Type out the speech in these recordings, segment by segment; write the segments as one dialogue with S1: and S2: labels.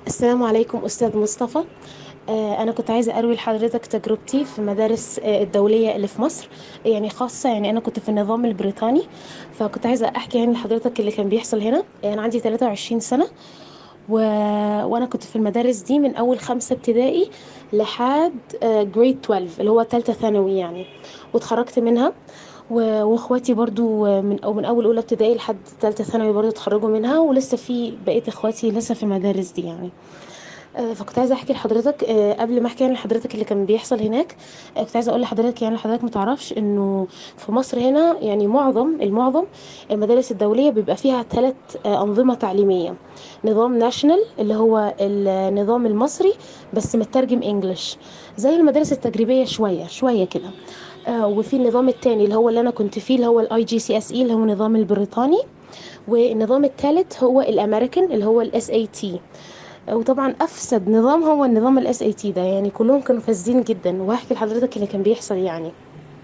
S1: السلام عليكم أستاذ مصطفى آه، أنا كنت عايزة أروي لحضرتك تجربتي في مدارس آه، الدولية اللي في مصر يعني خاصة يعني أنا كنت في النظام البريطاني فكنت عايزة أحكي يعني لحضرتك اللي كان بيحصل هنا أنا عندي 23 سنة و... وأنا كنت في المدارس دي من أول خمسة ابتدائي لحد جريد 12 اللي هو تالتة ثانوي يعني واتخرجت منها و- واخواتي برضو من أو من اول اولى ابتدائي لحد تالتة ثانوي برضو اتخرجوا منها ولسه في بقيه اخواتي لسه في المدارس دي يعني آه، فكنت عايزه احكي لحضرتك آه، قبل ما احكي يعني لحضرتك اللي كان بيحصل هناك آه، كنت عايزه اقول لحضرتك يعني حضرتك متعرفش انه في مصر هنا يعني معظم المعظم المدارس الدوليه بيبقى فيها ثلاث انظمه تعليميه نظام ناشونال اللي هو النظام المصري بس مترجم انجلش زي المدارس التجريبيه شويه شويه كده آه، وفي النظام التاني اللي هو اللي انا كنت فيه اللي هو الاي جي سي اس اي اللي هو النظام البريطاني والنظام الثالث هو الامريكان اللي هو الاس اي تي وطبعا افسد نظام هو النظام الاس اي تي ده يعني كلهم كانوا فاسدين جدا وهحكي لحضرتك اللي كان بيحصل يعني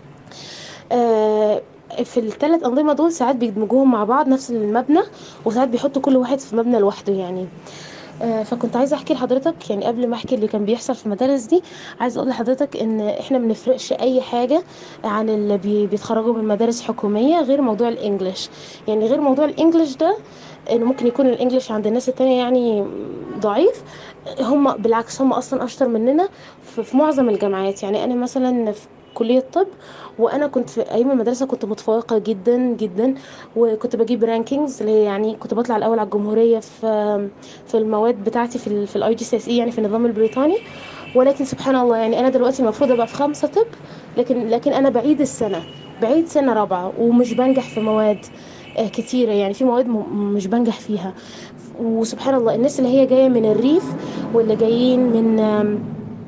S1: آه، في الثلاث انظمه دول ساعات بيدمجوهم مع بعض نفس المبنى وساعات بيحطوا كل واحد في مبنى لوحده يعني آه، فكنت عايزه احكي لحضرتك يعني قبل ما احكي اللي كان بيحصل في المدارس دي عايزه اقول لحضرتك ان احنا ما بنفرقش اي حاجه عن اللي بي- بيتخرجوا من مدارس حكوميه غير موضوع الانجليش يعني غير موضوع الانجليش ده انه ممكن يكون الانجليش عند الناس التانية يعني ضعيف هم بالعكس هم اصلا اشطر مننا في في معظم الجامعات يعني انا مثلا في كلية طب وانا كنت في ايام المدرسة كنت متفوقة جدا جدا وكنت بجيب رانكينجز اللي هي يعني كنت بطلع الاول على الجمهورية في في المواد بتاعتي في ال في الاي جي سي اس اي يعني في النظام البريطاني ولكن سبحان الله يعني انا دلوقتي المفروض ابقى في خمسة طب لكن لكن انا بعيد السنة بعيد سنة رابعة ومش بنجح في مواد آه، كتيرة يعني في مواد م- مش بنجح فيها وسبحان الله الناس اللي هي جاية من الريف واللي جايين من آم،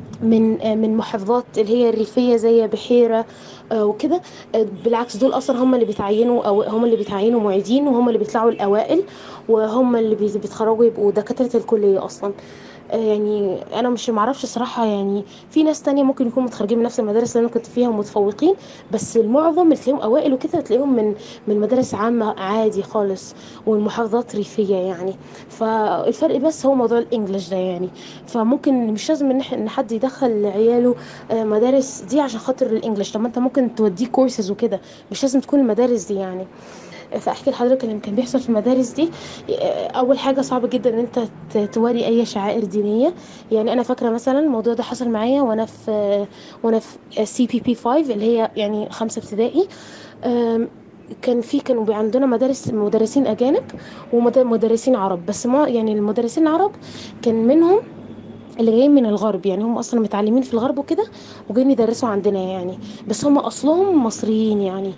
S1: من آه، من محافظات اللي هي الريفية زي بحيرة آه، وكده آه، بالعكس دول اصلا هم اللي بيتعينوا او هم اللي بيتعينوا معيدين وهم اللي بيطلعوا الاوائل وهم اللي بي- بيتخرجوا يبقوا دكاترة الكلية اصلا آه، يعني انا مش معرفش الصراحة يعني في ناس تانية ممكن يكونوا متخرجين من نفس المدارس اللي انا كنت فيها ومتفوقين بس المعظم اللي تلاقيهم اوائل وكده تلاقيهم من من مدارس عامة عادي خالص والمحافظات ريفية يعني فالفرق بس هو موضوع الانجليش ده يعني فممكن مش لازم ان إح- ان حد يدخل عياله آه، مدارس دي عشان خاطر الانجليش طب ما انت ممكن توديه كورسز وكده مش لازم تكون المدارس دي يعني فاحكي لحضرتك اللي كان بيحصل في المدارس دي آه، اول حاجه صعبه جدا ان انت ت- توري اي شعائر دينيه يعني انا فاكره مثلا الموضوع ده حصل معايا وانا في وانا في سي بي بي 5 اللي هي يعني خمسه ابتدائي آم، كان في كانوا بي- عندنا مدارس مدرسين اجانب ومدرسين عرب بس ما يعني المدرسين العرب كان منهم اللي جايين من الغرب يعني هم اصلا متعلمين في الغرب وكده وجايين يدرسوا عندنا يعني بس هم اصلهم مصريين يعني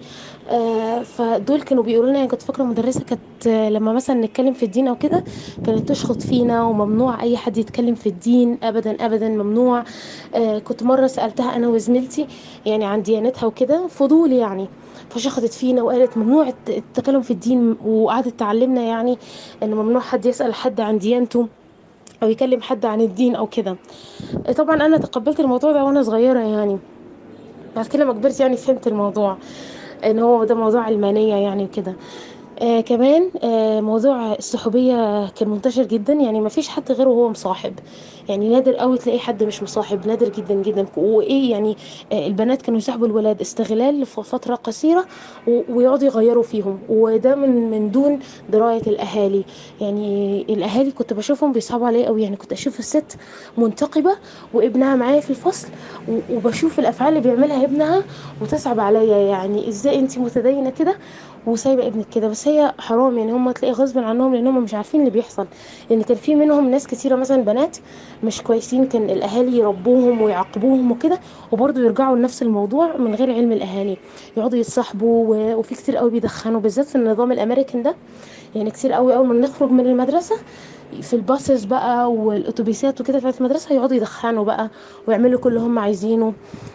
S1: آه فدول كانوا بيقولوا لنا يعني كنت فاكره مدرسه كانت آه، لما مثلا نتكلم في الدين او كده كانت تشخط فينا وممنوع اي حد يتكلم في الدين ابدا ابدا ممنوع آه كنت مره سالتها انا وزميلتي يعني عن ديانتها وكده فضول يعني فشخطت فينا وقالت ممنوع الت- التكلم في الدين وقعدت تعلمنا يعني ان ممنوع حد يسال حد عن ديانته او يكلم حد عن الدين او كده طبعا انا تقبلت الموضوع ده وانا صغيره يعني بعد كده لما كبرت يعني فهمت الموضوع ان هو ده موضوع علمانيه يعني وكده آه كمان آه موضوع الصحوبية كان منتشر جدا يعني ما فيش حد غيره هو مصاحب يعني نادر قوي تلاقي حد مش مصاحب نادر جدا جدا وايه يعني آه البنات كانوا يصاحبوا الولاد استغلال في فترة قصيرة و- ويقعدوا يغيروا فيهم وده من من دون دراية الاهالي يعني الاهالي كنت بشوفهم بيصعبوا عليا قوي يعني كنت اشوف الست منتقبة وابنها معايا في الفصل و- وبشوف الافعال اللي بيعملها ابنها وتصعب عليا يعني ازاي انت متدينة كده وسايبه ابنك كده بس هي حرام يعني هم تلاقي غصب عنهم لان هم مش عارفين اللي بيحصل لان كان في منهم ناس كتيره مثلا بنات مش كويسين كان الاهالي يربوهم ويعاقبوهم وكده وبرضه يرجعوا لنفس الموضوع من غير علم الاهالي يقعدوا يتصاحبوا و- وفي كتير قوي بيدخنوا بالذات في النظام الامريكان ده يعني كتير قوي اول ما نخرج من المدرسه في الباصز بقى والاتوبيسات وكده بتاعت المدرسه يقعدوا يدخنوا بقى ويعملوا كل اللي هم عايزينه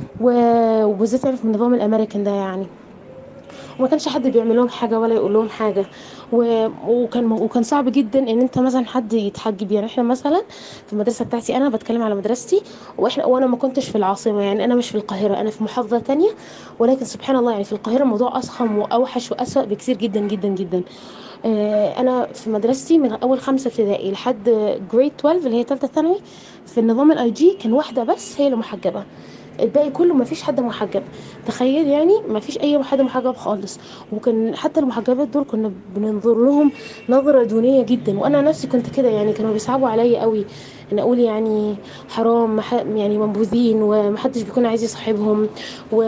S1: و- وبالذات يعني في النظام الامريكان ده يعني وما كانش حد بيعمل لهم حاجه ولا يقول لهم حاجه و- وكان وكان صعب جدا ان انت مثلا حد يتحجب يعني احنا مثلا في المدرسه بتاعتي انا بتكلم على مدرستي واحنا وانا ما كنتش في العاصمه يعني انا مش في القاهره انا في محافظه تانية ولكن سبحان الله يعني في القاهره الموضوع اضخم واوحش واسوأ بكثير جدا جدا جدا آه، انا في مدرستي من اول خمسه ابتدائي لحد جريد 12 اللي هي ثالثه ثانوي في النظام الاي جي كان واحده بس هي اللي محجبه الباقي كله ما فيش حد محجب تخيل يعني ما فيش اي حد محجب خالص وكان حتى المحجبات دول كنا بننظر لهم نظره دونيه جدا وانا نفسي كنت كده يعني كانوا بيصعبوا عليا قوي ان اقول يعني حرام مح- يعني منبوذين ومحدش بيكون عايز يصاحبهم و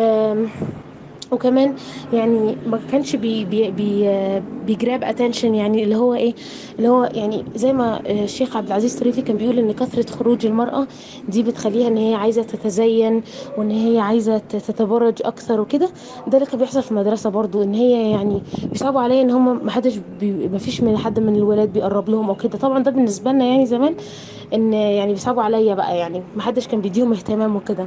S1: وكمان يعني ما كانش بي بي بي بيجراب اتنشن يعني اللي هو ايه اللي هو يعني زي ما الشيخ عبد العزيز طريفي كان بيقول ان كثره خروج المراه دي بتخليها ان هي عايزه تتزين وان هي عايزه تتبرج اكثر وكده ده اللي كان بيحصل في المدرسه برضو ان هي يعني بيصعبوا عليا ان هم ما حدش بي ما فيش من حد من الولاد بيقرب لهم او كده طبعا ده بالنسبه لنا يعني زمان ان يعني بيصعبوا عليا بقى يعني ما حدش كان بيديهم اهتمام وكده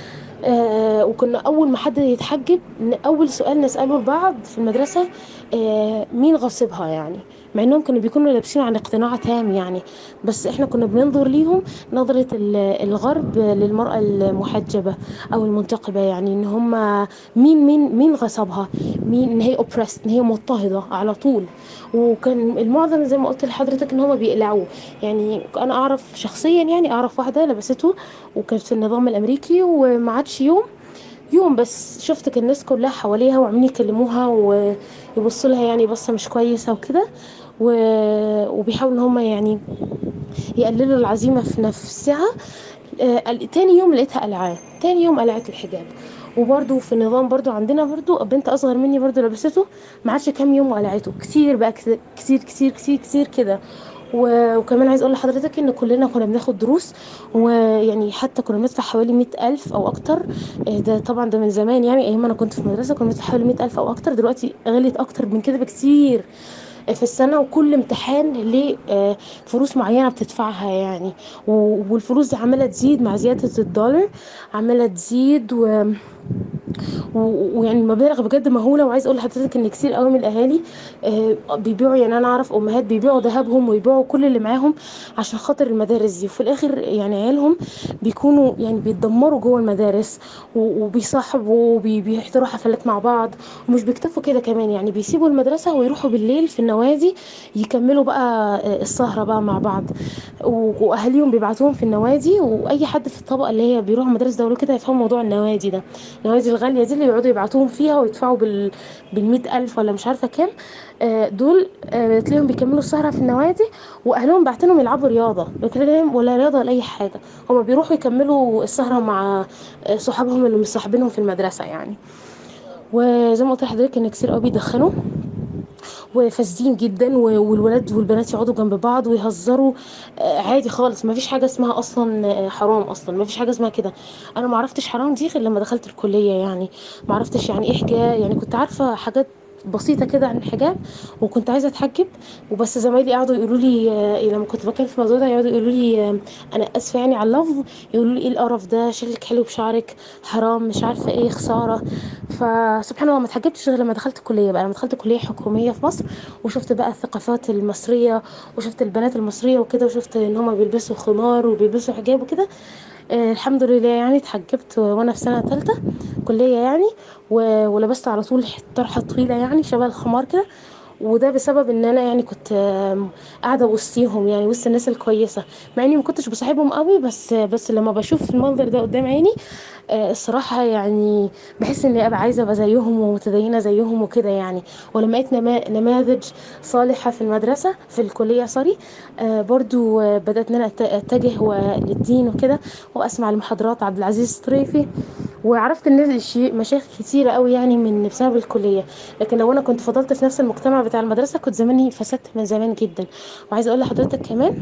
S1: آه وكنا اول ما حد يتحجب ن- اول سؤال نساله لبعض في المدرسه آه مين غاصبها يعني مع انهم كانوا بيكونوا لابسين عن اقتناع تام يعني بس احنا كنا بننظر ليهم نظره ال- الغرب للمراه المحجبه او المنتقبه يعني ان هم مين مين مين غصبها مين ان هي اوبرست ان هي مضطهده على طول وكان المعظم زي ما قلت لحضرتك ان هم بيقلعوه يعني انا اعرف شخصيا يعني اعرف واحده لبسته وكانت في النظام الامريكي وما عادش يوم يوم بس شفت كان الناس كلها حواليها وعمالين يكلموها ويبصوا لها يعني بصه مش كويسه وكده و- وبيحاولوا ان هم يعني يقللوا العزيمه في نفسها آه، تاني يوم لقيتها قلعان تاني يوم قلعت الحجاب وبرده في النظام برده عندنا برده بنت اصغر مني برده لبسته ما عادش كام يوم وقلعته كتير بقى كتير كتير كتير كتير, كتير كده و- وكمان عايز اقول لحضرتك ان كلنا كنا بناخد دروس ويعني حتى كنا بندفع حوالي مئة ألف أو أكتر آه، ده طبعا ده من زمان يعني أيام ما أنا كنت في المدرسة كنا بندفع حوالي مئة ألف أو أكتر دلوقتي غلت أكتر من كده بكتير في السنة وكل امتحان ليه آه، فلوس معينة بتدفعها يعني و- والفلوس دي عمالة تزيد مع زيادة الدولار عمالة تزيد و و- ويعني مبالغ بجد مهوله وعايز اقول لحضرتك ان كتير قوي من الاهالي آه، بيبيعوا يعني انا اعرف امهات بيبيعوا ذهبهم ويبيعوا كل اللي معاهم عشان خاطر المدارس دي وفي الاخر يعني عيالهم بيكونوا يعني بيتدمروا جوه المدارس و- وبيصاحبوا وبيحضروا حفلات مع بعض ومش بيكتفوا كده كمان يعني بيسيبوا المدرسه ويروحوا بالليل في النوادي يكملوا بقى آه، السهره بقى مع بعض و- واهاليهم بيبعتوهم في النوادي واي حد في الطبقه اللي هي بيروح مدارس دوليه كده يفهم موضوع النوادي ده النوادي الغاليه دي اللي يقعدوا يبعتوهم فيها ويدفعوا بال بالمئة ألف ولا مش عارفة كام آه، دول آه، تلاقيهم بيكملوا السهرة في النوادي وأهلهم بعتلهم يلعبوا رياضة لكن ولا رياضة ولا أي حاجة هما بيروحوا يكملوا السهرة مع آه، صحابهم اللي مصاحبينهم في المدرسة يعني وزي ما قلت لحضرتك ان كتير قوي بيدخنوا وفاسدين جدا و- والولاد والبنات يقعدوا جنب بعض ويهزروا آه، عادي خالص ما فيش حاجه اسمها اصلا آه، حرام اصلا ما فيش حاجه اسمها كده انا ما عرفتش حرام دي غير لما دخلت الكليه يعني ما عرفتش يعني ايه حجاب يعني كنت عارفه حاجات بسيطه كده عن الحجاب وكنت عايزه اتحجب وبس زمايلي قعدوا يقولوا لي آه، لما كنت بتكلم في الموضوع ده يقعدوا يقولوا لي آه، انا اسفه يعني على اللفظ يقولوا لي ايه القرف ده شكلك حلو بشعرك حرام مش عارفه ايه خساره فسبحان الله ما اتحجبتش غير لما دخلت الكليه بقى لما دخلت كليه حكوميه في مصر وشفت بقى الثقافات المصريه وشفت البنات المصريه وكده وشفت ان هما بيلبسوا خمار وبيلبسوا حجاب وكده آه الحمد لله يعني اتحجبت وانا في سنه ثالثه كليه يعني و- ولبست على طول طرحه طويله يعني شبه الخمار كده وده بسبب ان انا يعني كنت آم، قاعده وسطيهم يعني وسط الناس الكويسه مع اني ما كنتش بصاحبهم قوي بس بس لما بشوف المنظر ده قدام عيني آه، الصراحه يعني بحس اني ابقى عايزه ابقى زيهم ومتدينه زيهم وكده يعني ولما لقيت نما- نماذج صالحه في المدرسه في الكليه سوري آه، برضو آه، بدات ان انا أت- اتجه و- للدين وكده واسمع المحاضرات عبد العزيز الطريفي وعرفت ان شيء مشايخ كتيره قوي يعني من بسبب الكليه لكن لو انا كنت فضلت في نفس المجتمع بتاع المدرسه كنت زماني فسدت من زمان جدا وعايزه اقول لحضرتك كمان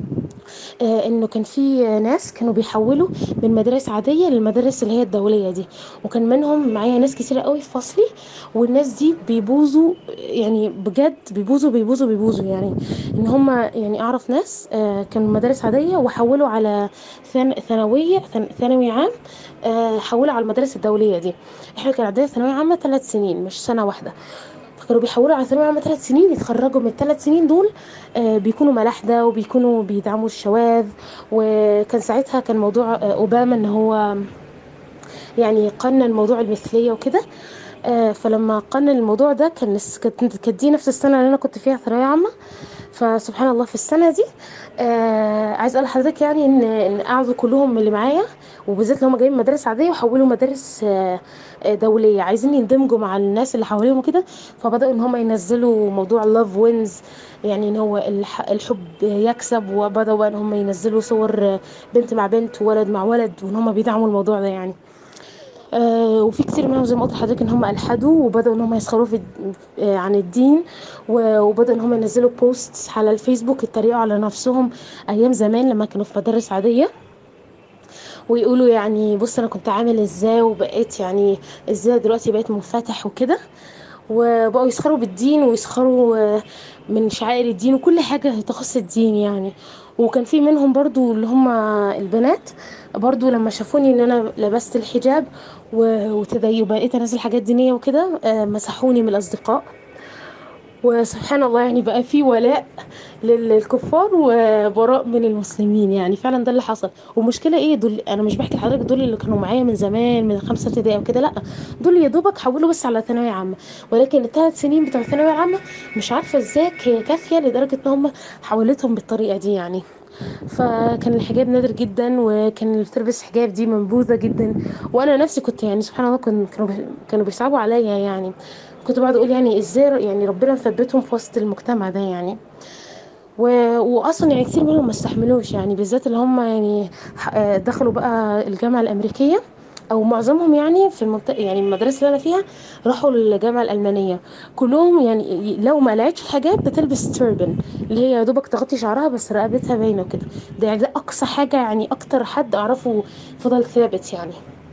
S1: آه، انه كان في ناس كانوا بيحولوا من مدارس عاديه للمدارس اللي هي الدوليه دي وكان منهم معايا ناس كتيره قوي في فصلي والناس دي بيبوظوا يعني بجد بيبوظوا بيبوظوا بيبوظوا يعني ان هم يعني اعرف ناس آه، كانوا مدارس عاديه وحولوا على ثان- ثانويه ثان- ثانوي عام آه، حولوا على المدارس الدوليه دي احنا كان عندنا ثانويه عامه ثلاث سنين مش سنه واحده فكانوا بيحولوا على ثانويه عامه ثلاث سنين يتخرجوا من الثلاث سنين دول آه، بيكونوا ملاحده وبيكونوا بيدعموا الشواذ وكان ساعتها كان موضوع آه، اوباما ان هو يعني قنن موضوع المثليه وكده آه، فلما قنن الموضوع ده كان الس- كانت كانت دي نفس السنه اللي انا كنت فيها ثانويه عامه فسبحان الله في السنه دي آه عايز اقول لحضرتك يعني ان ان قعدوا كلهم من اللي معايا وبالذات اللي هم جايين من مدارس عاديه وحولوا مدارس آه آه، دوليه عايزين يندمجوا مع الناس اللي حواليهم وكده فبداوا ان هم ينزلوا موضوع لاف وينز يعني ان هو الح- الحب يكسب وبداوا بقى ان هم ينزلوا صور آه، بنت مع بنت وولد مع ولد وان هم بيدعموا الموضوع ده يعني آه، وفي كتير منهم زي ما قلت لحضرتك ان هم الحدوا وبداوا ان هم يسخروا في آه، عن الدين و- وبداوا ان هم ينزلوا بوست على الفيسبوك يتريقوا على نفسهم ايام زمان لما كانوا في مدارس عاديه ويقولوا يعني بص انا كنت عامل ازاي وبقيت يعني ازاي دلوقتي بقيت منفتح وكده وبقوا يسخروا بالدين ويسخروا آه، من شعائر الدين وكل حاجة تخص الدين يعني وكان في منهم برضو اللي هم البنات برضو لما شافوني ان انا لبست الحجاب و- وتدين بقيت انزل حاجات دينية وكده آه، مسحوني من الاصدقاء وسبحان الله يعني بقى في ولاء لل- للكفار وبراء من المسلمين يعني فعلا ده اللي حصل والمشكله ايه دول انا مش بحكي لحضرتك دول اللي كانوا معايا من زمان من خمسه ابتدائي وكده لا دول يا دوبك حولوا بس على ثانويه عامه ولكن الثلاث سنين بتوع الثانويه العامه مش عارفه ازاي هي كافيه لدرجه ان هم حولتهم بالطريقه دي يعني فكان الحجاب نادر جدا وكان اللي بتلبس حجاب دي منبوذه جدا وانا نفسي كنت يعني سبحان الله كن- كانوا بي- كانوا بيصعبوا عليا يعني كنت بقعد اقول يعني ازاي يعني ربنا مثبتهم في وسط المجتمع ده يعني و... واصلا يعني كتير منهم ما استحملوش يعني بالذات اللي هم يعني ح- آه، دخلوا بقى الجامعه الامريكيه او معظمهم يعني في المنطقه يعني المدرسه اللي انا فيها راحوا الجامعه الالمانيه كلهم يعني لو ما لقيتش الحجاب بتلبس تربن اللي هي يا دوبك تغطي شعرها بس رقبتها باينه وكده ده يعني ده اقصى حاجه يعني اكتر حد اعرفه فضل ثابت يعني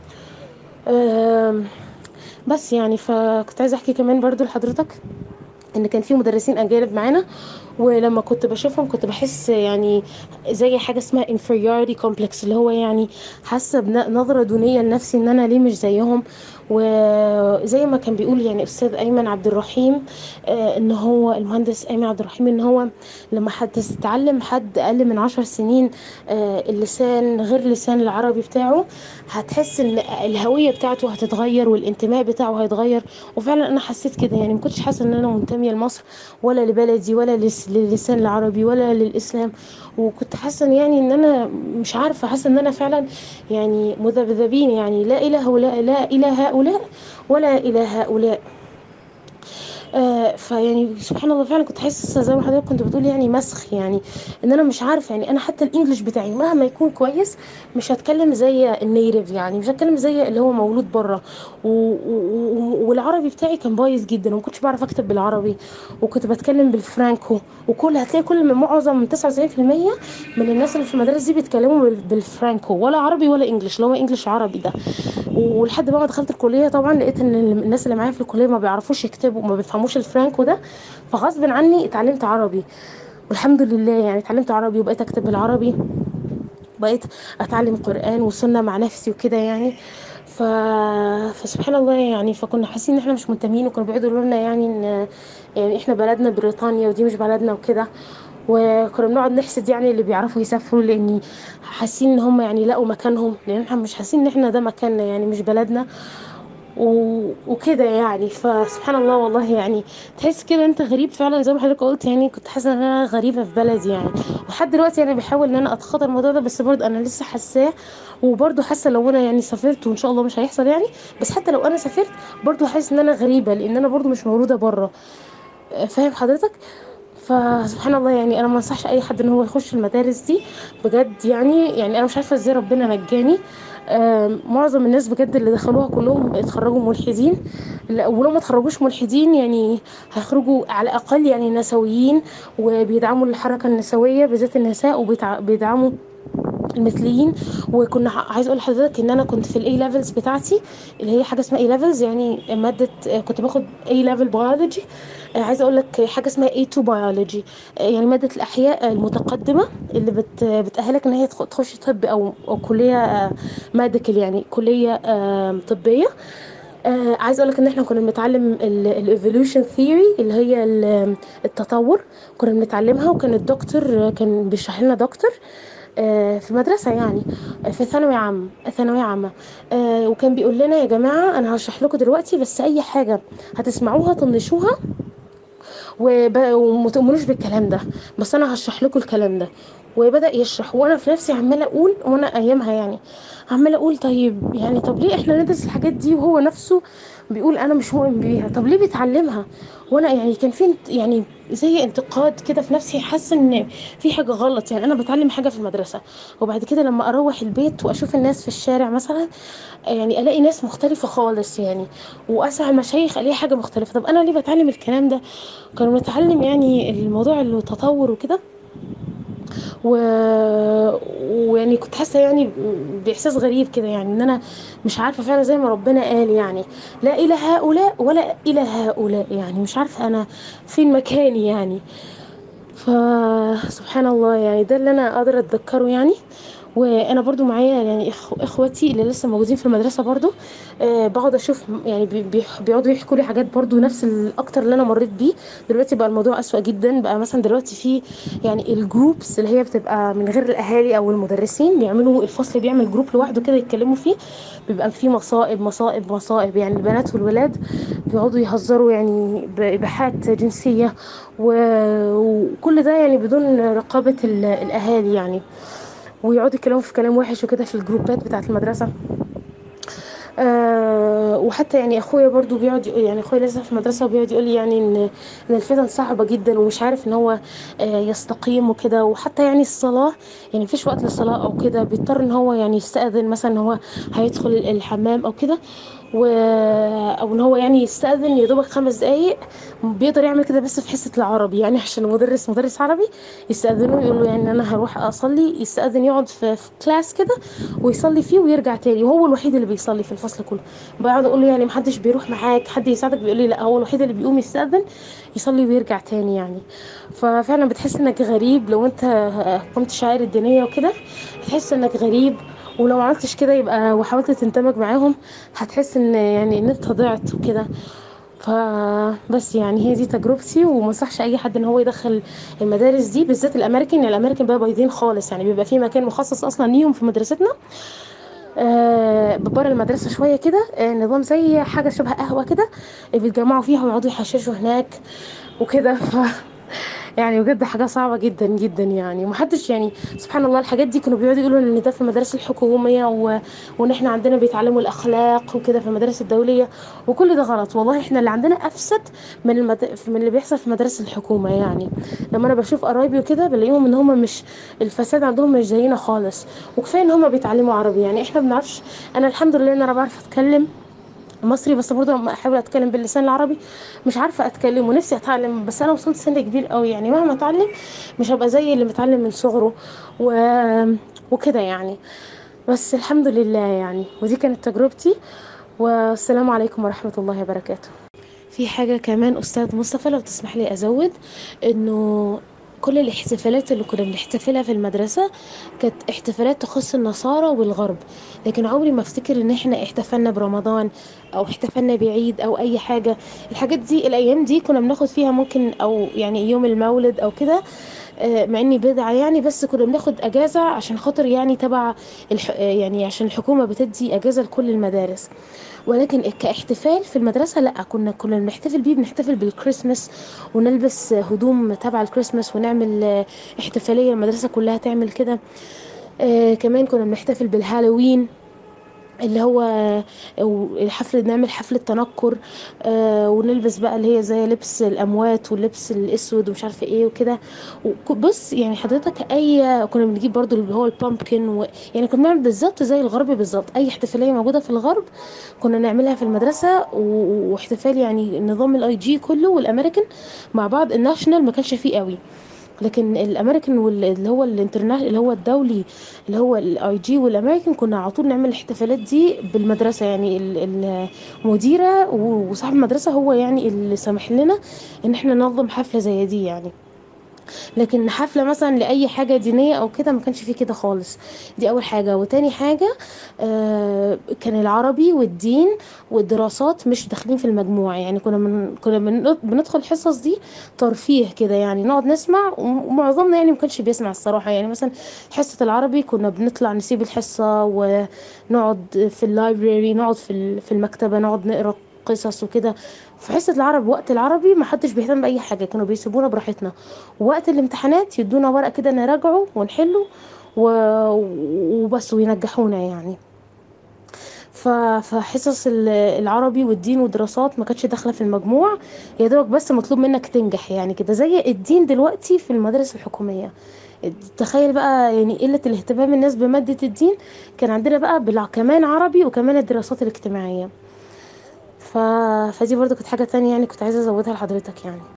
S1: أم، بس يعني فكنت عايزه احكي كمان برضو لحضرتك ان كان في مدرسين اجانب معانا ولما كنت بشوفهم كنت بحس يعني زي حاجه اسمها inferiority complex اللي هو يعني حاسه بنظره دونيه لنفسي ان انا ليه مش زيهم وزي ما كان بيقول يعني استاذ ايمن عبد الرحيم آه، ان هو المهندس ايمن عبد الرحيم ان هو لما حد تتعلم حد اقل من عشر سنين آه، اللسان غير اللسان العربي بتاعه هتحس ان الهويه بتاعته هتتغير والانتماء بتاعه هيتغير وفعلا انا حسيت كده يعني ما كنتش حاسه ان انا منتميه لمصر ولا لبلدي ولا لس- للسان العربي ولا للاسلام وكنت حاسه إن يعني ان انا مش عارفه حاسه ان انا فعلا يعني مذبذبين يعني لا الى هؤلاء لا الى هؤلاء ولا الى هؤلاء آه فيعني سبحان الله فعلا كنت حاسه زي ما حضرتك كنت بتقول يعني مسخ يعني ان انا مش عارفه يعني انا حتى الانجليش بتاعي مهما يكون كويس مش هتكلم زي النيتيف يعني مش هتكلم زي اللي هو مولود بره و- و- و- والعربي بتاعي كان بايظ جدا وما كنتش بعرف اكتب بالعربي وكنت بتكلم بالفرانكو وكل هتلاقي كل من معظم 99% من الناس اللي في المدارس دي بيتكلموا بال- بالفرانكو ولا عربي ولا انجليش اللي هو انجليش عربي ده ولحد بقى ما دخلت الكليه طبعا لقيت ان الناس اللي معايا في الكليه ما بيعرفوش يكتبوا وما بيفهموش الفرانكو ده فغصب عني اتعلمت عربي والحمد لله يعني اتعلمت عربي وبقيت اكتب بالعربي بقيت اتعلم قران وسنه مع نفسي وكده يعني ف... فسبحان الله يعني فكنا حاسين ان احنا مش منتمين وكانوا بيقعدوا يقولوا لنا يعني ان يعني احنا بلدنا بريطانيا ودي مش بلدنا وكده وكنا بنقعد نحسد يعني اللي بيعرفوا يسافروا لاني حاسين ان هم يعني لقوا مكانهم لان احنا مش حاسين ان احنا ده مكاننا يعني مش بلدنا و... وكده يعني فسبحان الله والله يعني تحس كده انت غريب فعلا زي ما حضرتك قلت يعني كنت حاسه ان انا غريبه في بلدي يعني ولحد دلوقتي انا بحاول ان انا اتخطى الموضوع ده بس برضه انا لسه حاساه وبرضه حاسه لو انا يعني سافرت وان شاء الله مش هيحصل يعني بس حتى لو انا سافرت برضه حاسس ان انا غريبه لان انا برضه مش مولوده بره فاهم حضرتك فسبحان الله يعني انا ما انصحش اي حد ان هو يخش المدارس دي بجد يعني يعني انا مش عارفه ازاي ربنا نجاني آم، معظم الناس بجد اللي دخلوها كلهم اتخرجوا ملحدين لا، ولو ما اتخرجوش ملحدين يعني هيخرجوا على الاقل يعني نسويين وبيدعموا الحركه النسويه بالذات النساء وبيدعموا المثليين وكنا ع- عايز اقول لحضرتك ان انا كنت في الاي ليفلز بتاعتي اللي هي حاجه اسمها اي ليفلز يعني ماده آه، كنت باخد اي ليفل بيولوجي عايزه اقول لك حاجه اسمها اي 2 بيولوجي يعني ماده الاحياء المتقدمه اللي بت بتاهلك ان هي تخ- تخش طب او او كليه ميديكال يعني كليه آه، طبيه آه عايز اقول لك ان احنا كنا بنتعلم الايفولوشن ثيوري اللي هي ال- التطور كنا بنتعلمها وكان الدكتور كان بيشرح لنا دكتور آه، في مدرسة يعني آه، في ثانوي عام ثانوية عامة آه، وكان بيقول لنا يا جماعة أنا هشرح لكم دلوقتي بس أي حاجة هتسمعوها طنشوها وب- وما تؤمنوش بالكلام ده بس انا هشرح لكم الكلام ده وبدأ يشرح وانا في نفسي عماله اقول وانا ايامها يعني عماله اقول طيب يعني طب ليه احنا ندرس الحاجات دي وهو نفسه بيقول انا مش مؤمن بيها طب ليه بيتعلمها وانا يعني كان في انت- يعني زي انتقاد كده في نفسي حاسه ان في حاجه غلط يعني انا بتعلم حاجه في المدرسه وبعد كده لما اروح البيت واشوف الناس في الشارع مثلا يعني الاقي ناس مختلفه خالص يعني واسمع المشايخ الاقي حاجه مختلفه طب انا ليه بتعلم الكلام ده كانوا بنتعلم يعني الموضوع التطور وكده و... ويعني كنت حاسه يعني باحساس غريب كده يعني ان انا مش عارفه فعلا زي ما ربنا قال يعني لا الى هؤلاء ولا الى هؤلاء يعني مش عارفه انا فين مكاني يعني فسبحان الله يعني ده اللي انا قادره اتذكره يعني وانا برضو معايا يعني إخ... اخواتي اللي لسه موجودين في المدرسه برضو أه بقعد اشوف يعني بي... بيح- بيقعدوا يحكوا لي حاجات برضو نفس الاكتر اللي انا مريت بيه دلوقتي بقى الموضوع اسوأ جدا بقى مثلا دلوقتي في يعني الجروبس اللي هي بتبقى من غير الاهالي او المدرسين بيعملوا الفصل بيعمل جروب لوحده كده يتكلموا فيه بيبقى فيه مصائب مصائب مصائب يعني البنات والولاد بيقعدوا يهزروا يعني بإباحات جنسية و- وكل ده يعني بدون رقابة ال- الأهالي يعني ويقعدوا يتكلموا في كلام وحش وكده في الجروبات بتاعة المدرسة آه وحتى يعني اخويا برضو بيقعد يقول- يعني اخويا لسه في المدرسه وبيقعد يقول لي يعني ان ان الفتن صعبه جدا ومش عارف ان هو آه يستقيم وكده وحتى يعني الصلاه يعني مفيش وقت للصلاه او كده بيضطر ان هو يعني يستاذن مثلا ان هو هيدخل الحمام او كده و او ان هو يعني يستاذن يا دوبك خمس دقايق بيقدر يعمل كده بس في حصه العربي يعني عشان المدرس مدرس عربي يستاذنه يقول له يعني انا هروح اصلي يستاذن يقعد في, في كلاس كده ويصلي فيه ويرجع تاني وهو الوحيد اللي بيصلي في الفصل كله بقعد اقول له يعني محدش بيروح معاك حد يساعدك بيقول لي لا هو الوحيد اللي بيقوم يستاذن يصلي ويرجع تاني يعني ففعلا بتحس انك غريب لو انت قمت شعائر الدينيه وكده بتحس انك غريب ولو ما عملتش كده يبقى وحاولت تندمج معاهم هتحس ان يعني ان انت ضعت وكده فبس يعني هي دي تجربتي ومنصحش اي حد ان هو يدخل المدارس دي بالذات الامريكان يعني الامريكان بقى بايظين خالص يعني بيبقى في مكان مخصص اصلا ليهم في مدرستنا آه بره المدرسه شويه كده آه نظام زي حاجه شبه قهوه كده بيتجمعوا فيها ويقعدوا يحششوا هناك وكده ف يعني بجد حاجه صعبه جدا جدا يعني ومحدش يعني سبحان الله الحاجات دي كانوا بيقعدوا يقولوا ان ده في المدارس الحكوميه و... وان احنا عندنا بيتعلموا الاخلاق وكده في المدارس الدوليه وكل ده غلط والله احنا اللي عندنا افسد من المد... من اللي بيحصل في مدارس الحكومه يعني لما انا بشوف قرايبي وكده بلاقيهم ان هم مش الفساد عندهم مش زينا خالص وكفايه ان هم بيتعلموا عربي يعني احنا بنعرفش انا الحمد لله ان انا بعرف اتكلم مصري بس برضه لما احاول اتكلم باللسان العربي مش عارفه اتكلم ونفسي اتعلم بس انا وصلت سن كبير قوي يعني مهما اتعلم مش هبقى زي اللي متعلم من صغره و... وكده يعني بس الحمد لله يعني ودي كانت تجربتي والسلام عليكم ورحمه الله وبركاته في حاجه كمان استاذ مصطفى لو تسمح لي ازود انه كل الاحتفالات اللي كنا بنحتفلها في المدرسة كانت احتفالات تخص النصارى والغرب لكن عمري ما افتكر ان احنا احتفلنا برمضان او احتفلنا بعيد او اي حاجة الحاجات دي الايام دي كنا بناخد فيها ممكن او يعني يوم المولد او كده آه، مع اني بدعة يعني بس كنا بناخد اجازة عشان خاطر يعني تبع الح... آه، يعني عشان الحكومة بتدي اجازة لكل المدارس ولكن كاحتفال في المدرسة لا كنا كنا بنحتفل بيه بنحتفل بالكريسماس ونلبس هدوم تبع الكريسماس ونعمل آه، احتفالية المدرسة كلها تعمل كده آه كمان كنا بنحتفل بالهالوين اللي هو الحفل نعمل حفلة تنكر آه ونلبس بقى اللي هي زي لبس الأموات واللبس الأسود ومش عارفة ايه وكده وك- بص يعني حضرتك أي كنا بنجيب برضو اللي هو البامبكن و... يعني كنا بنعمل بالظبط زي الغرب بالظبط أي احتفالية موجودة في الغرب كنا نعملها في المدرسة و- واحتفال يعني نظام الاي جي كله والأمريكان مع بعض الناشونال ما كانش فيه قوي لكن الامريكان واللي هو الانترناشونال اللي هو الدولي اللي هو الاي جي والامريكان كنا على طول نعمل الاحتفالات دي بالمدرسه يعني ال- المديره وصاحب المدرسه هو يعني اللي سمح لنا ان احنا ننظم حفله زي دي يعني لكن حفلة مثلا لأي حاجة دينية أو كده ما كانش فيه كده خالص دي أول حاجة وتاني حاجة آه كان العربي والدين والدراسات مش داخلين في المجموع يعني كنا من كنا من بندخل الحصص دي ترفيه كده يعني نقعد نسمع ومعظمنا يعني ما كانش بيسمع الصراحة يعني مثلا حصة العربي كنا بنطلع نسيب الحصة ونقعد في اللايبراري نقعد في ال- في المكتبة نقعد نقرا قصص وكده في حصة العرب وقت العربي ما حدش بيهتم بأي حاجة كانوا بيسيبونا براحتنا ووقت الامتحانات يدونا ورقة كده نراجعه ونحله و... وبس وينجحونا يعني ف- فحصص ال- العربي والدين والدراسات ما كانتش داخله في المجموع يا دوبك بس مطلوب منك تنجح يعني كده زي الدين دلوقتي في المدارس الحكوميه تخيل بقى يعني قله الاهتمام الناس بماده الدين كان عندنا بقى بلا كمان عربي وكمان الدراسات الاجتماعيه ف... فدي برضو كانت حاجه تانية يعني كنت عايزه ازودها لحضرتك يعني